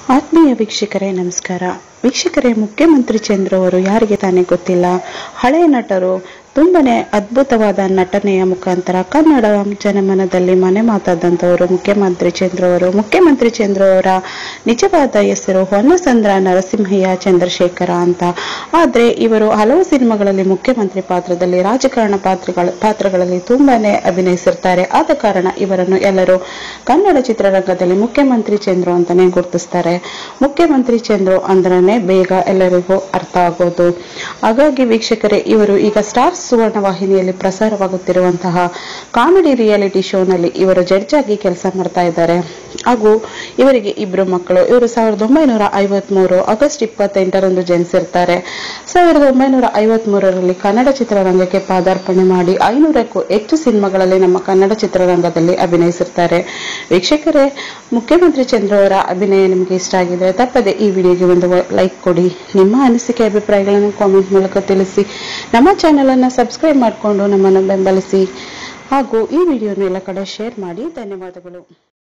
ಆತ್ಮೀಯ ವೀಕ್ಷಕರೇ ನಮಸ್ಕಾರ ವೀಕ್ಷಕರೇ ಮುಖ್ಯಮಂತ್ರಿ ಚಂದ್ರ ಅವರು ಯಾರಿಗೆ ತಾನೇ ಗೊತ್ತಿಲ್ಲ ಹಳೆಯ ನಟರು ತುಂಬಾನೇ ಅದ್ಭುತವಾದ ನಟನೆಯ ಮುಖಾಂತರ ಕನ್ನಡ ಜನಮನದಲ್ಲಿ ಮನೆ ಮಾತಾದಂಥವರು ಮುಖ್ಯಮಂತ್ರಿ ಚಂದ್ರ ಅವರು ಮುಖ್ಯಮಂತ್ರಿ ಚಂದ್ರ ಅವರ ನಿಜವಾದ ಹೆಸರು ಹೊನ್ನಸಂದ್ರ ನರಸಿಂಹಯ್ಯ ಚಂದ್ರಶೇಖರ ಅಂತ ಆದ್ರೆ ಇವರು ಹಲವು ಸಿನಿಮಾಗಳಲ್ಲಿ ಮುಖ್ಯಮಂತ್ರಿ ಪಾತ್ರದಲ್ಲಿ ರಾಜಕಾರಣ ಪಾತ್ರಗಳ ಪಾತ್ರಗಳಲ್ಲಿ ತುಂಬಾನೇ ಅಭಿನಯಿಸಿರ್ತಾರೆ ಆದ ಕಾರಣ ಇವರನ್ನು ಎಲ್ಲರೂ ಕನ್ನಡ ಚಿತ್ರರಂಗದಲ್ಲಿ ಮುಖ್ಯಮಂತ್ರಿ ಚಂದ್ರು ಅಂತಾನೆ ಗುರುತಿಸ್ತಾರೆ ಮುಖ್ಯಮಂತ್ರಿ ಚಂದ್ರು ಅಂದ್ರನೆ ಬೇಗ ಎಲ್ಲರಿಗೂ ಅರ್ಥ ಆಗೋದು ಹಾಗಾಗಿ ವೀಕ್ಷಕರೇ ಇವರು ಈಗ ಸ್ಟಾರ್ ಸುವರ್ಣ ವಾಹಿನಿಯಲ್ಲಿ ಪ್ರಸಾರವಾಗುತ್ತಿರುವಂತಹ ಕಾಮಿಡಿ ರಿಯಾಲಿಟಿ ಶೋನಲ್ಲಿ ಇವರು ಜಡ್ಜ್ ಆಗಿ ಕೆಲಸ ಮಾಡ್ತಾ ಇದ್ದಾರೆ ಹಾಗೂ ಇವರಿಗೆ ಇಬ್ರು ಮಕ್ಕಳು ಇವರು ಸಾವಿರದ ಒಂಬೈನೂರ ಐವತ್ಮೂರು ಆಗಸ್ಟ್ ಇಪ್ಪತ್ತೆಂಟರಂದು ಜನಿಸಿರ್ತಾರೆ ಸಾವಿರದ ಒಂಬೈನೂರ ಐವತ್ಮೂರರಲ್ಲಿ ಕನ್ನಡ ಚಿತ್ರರಂಗಕ್ಕೆ ಪಾದಾರ್ಪಣೆ ಮಾಡಿ ಐನೂರಕ್ಕೂ ಹೆಚ್ಚು ಸಿನಿಮಾಗಳಲ್ಲಿ ನಮ್ಮ ಕನ್ನಡ ಚಿತ್ರರಂಗದಲ್ಲಿ ಅಭಿನಯಿಸಿರ್ತಾರೆ ವೀಕ್ಷಕರೇ ಮುಖ್ಯಮಂತ್ರಿ ಚಂದ್ರ ಅವರ ಅಭಿನಯ ನಿಮಗೆ ಇಷ್ಟ ಆಗಿದ್ರೆ ತಪ್ಪದೆ ಈ ವಿಡಿಯೋಗೆ ಒಂದು ಲೈಕ್ ಕೊಡಿ ನಿಮ್ಮ ಅನಿಸಿಕೆ ಅಭಿಪ್ರಾಯಗಳನ್ನು ಕಾಮೆಂಟ್ ಮೂಲಕ ತಿಳಿಸಿ ನಮ್ಮ ಚಾನೆಲ್ ಅನ್ನ ಸಬ್ಸ್ಕ್ರೈಬ್ ಮಾಡಿಕೊಂಡು ನಮ್ಮನ್ನು ಬೆಂಬಲಿಸಿ ಹಾಗೂ ಈ ವಿಡಿಯೋನ ಎಲ್ಲ ಕಡೆ ಶೇರ್ ಮಾಡಿ ಧನ್ಯವಾದಗಳು